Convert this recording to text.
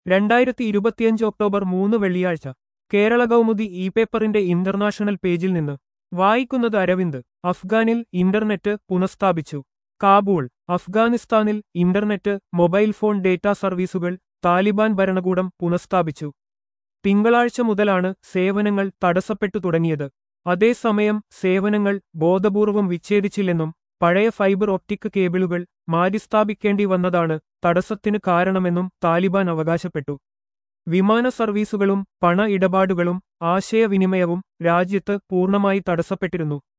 രണ്ടായിരത്തി ഇരുപത്തിയഞ്ച് ഒക്ടോബർ മൂന്ന് വെള്ളിയാഴ്ച കേരള കൗമുദി ഇ പേപ്പറിന്റെ ഇന്റർനാഷണൽ പേജിൽ നിന്ന് വായിക്കുന്നത് അരവിന്ദ് അഫ്ഗാനിൽ ഇന്റർനെറ്റ് പുനഃസ്ഥാപിച്ചു കാബൂൾ അഫ്ഗാനിസ്ഥാനിൽ ഇന്റർനെറ്റ് മൊബൈൽ ഫോൺ ഡേറ്റാ സർവീസുകൾ താലിബാൻ ഭരണകൂടം പുനഃസ്ഥാപിച്ചു തിങ്കളാഴ്ച മുതലാണ് സേവനങ്ങൾ തടസ്സപ്പെട്ടു തുടങ്ങിയത് അതേസമയം സേവനങ്ങൾ ബോധപൂർവം വിച്ഛേദിച്ചില്ലെന്നും പഴയ ഫൈബർ ഒപ്റ്റിക് കേബിളുകൾ മാറ്റിസ്ഥാപിക്കേണ്ടി വന്നതാണ് തടസ്സത്തിന് കാരണമെന്നും താലിബാൻ അവകാശപ്പെട്ടു വിമാന സർവീസുകളും പണ ഇടപാടുകളും ആശയവിനിമയവും രാജ്യത്ത് പൂർണ്ണമായി തടസ്സപ്പെട്ടിരുന്നു